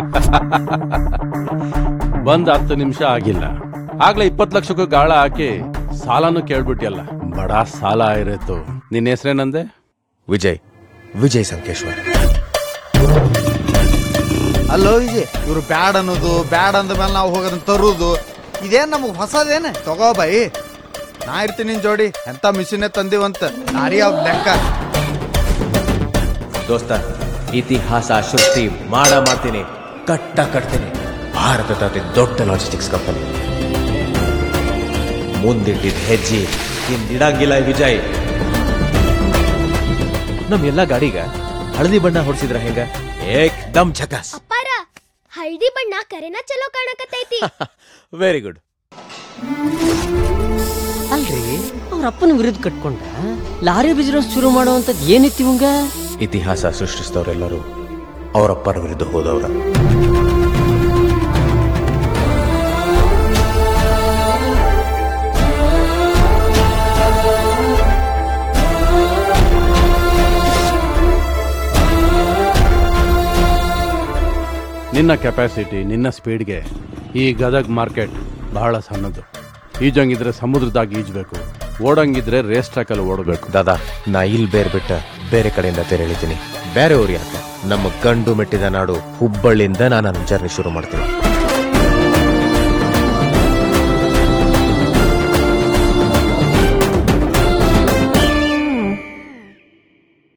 ಬಂದ್ ಹತ್ತು ನಿಮಿಷ ಆಗಿಲ್ಲ ಆಗ್ಲೇ ಇಪ್ಪತ್ತು ಲಕ್ಷಕ್ಕೂ ಗಾಳ ಹಾಕಿ ಸಾಲನು ಕೇಳ್ಬಿಟ್ಟಿಯಲ್ಲ ಬಡ ಸಾಲ ಇರತ್ತು ನಿನ್ನ ಹೆಸರೇನಂದೆ ವಿಜಯ್ ವಿಜಯ್ ಸಂಕೇಶ್ವರ್ ಅಲ್ಲೋ ವಿಜಯ್ ಇವ್ರು ಬ್ಯಾಡ್ ಅನ್ನೋದು ಬ್ಯಾಡ್ ಅಂದ ಮೇಲೆ ನಾವು ಹೋಗೋದನ್ನ ತರುದು ಇದೇನ್ ನಮಗ್ ಹೊಸದೇನೆ ತಗೋ ಬೈ ನಾ ಇರ್ತೀನಿ ನಿನ್ ಜೋಡಿ ಎಂತ ಮಿಷಿನೇ ತಂದಿವಂತ ನಾರಿ ಅವ್ ಲೆಕ್ಕ ದೋಸ್ತ ಇತಿಹಾಸ ಸೃಷ್ಟಿ ಮಾಡ ಮಾಡ್ತೀನಿ ಕಟ್ಟ ಕಟ್ತೀನಿ ಭಾರತದ ಅತಿ ದೊಡ್ಡ ಲಾಜಿಸ್ಟಿಕ್ಸ್ ಕಂಪನಿ ಮುಂದಿಟ್ಟಿದ್ದ ಹೆಜ್ಜೆ ಹಿಂದಿಡಂಗಿಲ್ಲ ವಿಜಯ್ ನಮ್ ಎಲ್ಲಾ ಗಾಡಿಗ ಹಳದಿ ಬಣ್ಣ ಹೊಡ್ಸಿದ್ರ ಹೆಂಗ ಏಕ್ದಮ್ ಝಕಾಸ್ ಅಪ್ಪಾರ ಹಳ್ದಿ ಬಣ್ಣ ಕರೆನ ಚಲೋ ಕಾಣಕತ್ತೈತಿ ವೆರಿ ಗುಡ್ ಅಲ್ರಿ ಅವ್ರ ಅಪ್ಪನ ವಿರುದ್ಧ ಕಟ್ಕೊಂಡ ಲಾರಿ ಬಿಸ್ನೆಸ್ ಶುರು ಮಾಡುವಂತದ್ ಏನಿತ್ತು ಇವಂಗ ಇತಿಹಾಸ ಸೃಷ್ಟಿಸಿದವರೆಲ್ಲರೂ ಅವರಪ್ಪರ ವಿರುದ್ಧ ಹೋದವ್ರ ನಿನ್ನ ಕೆಪಾಸಿಟಿ ನಿನ್ನ ಸ್ಪೀಡ್ಗೆ ಈ ಗದಗ್ ಮಾರ್ಕೆಟ್ ಬಹಳ ಸಣ್ಣದು ಈಜಂಗಿದ್ರೆ ಸಮುದ್ರದಾಗ ಈಜ್ಬೇಕು ಓಡಂಗಿದ್ರೆ ರೇಸ್ ಟ್ರ್ಯಾಕಲ್ಲಿ ಓಡಬೇಕು ದಾದಾ ನಾ ಇಲ್ಲಿ ಬೇರೆ ಬಿಟ್ಟ ಬೇರೆ ಕಡೆಯಿಂದ ತೆರೆ ಎಳಿತೀನಿ ಬೇರೆ ಊರು ಯಾಕೆ ನಮ್ಮ ಗಂಡು ಮೆಟ್ಟಿದ ನಾಡು ಹುಬ್ಬಳ್ಳಿಯಿಂದ ನಾನು ನನ್ನ ಜರ್ನಿ ಶುರು ಮಾಡ್ತೀನಿ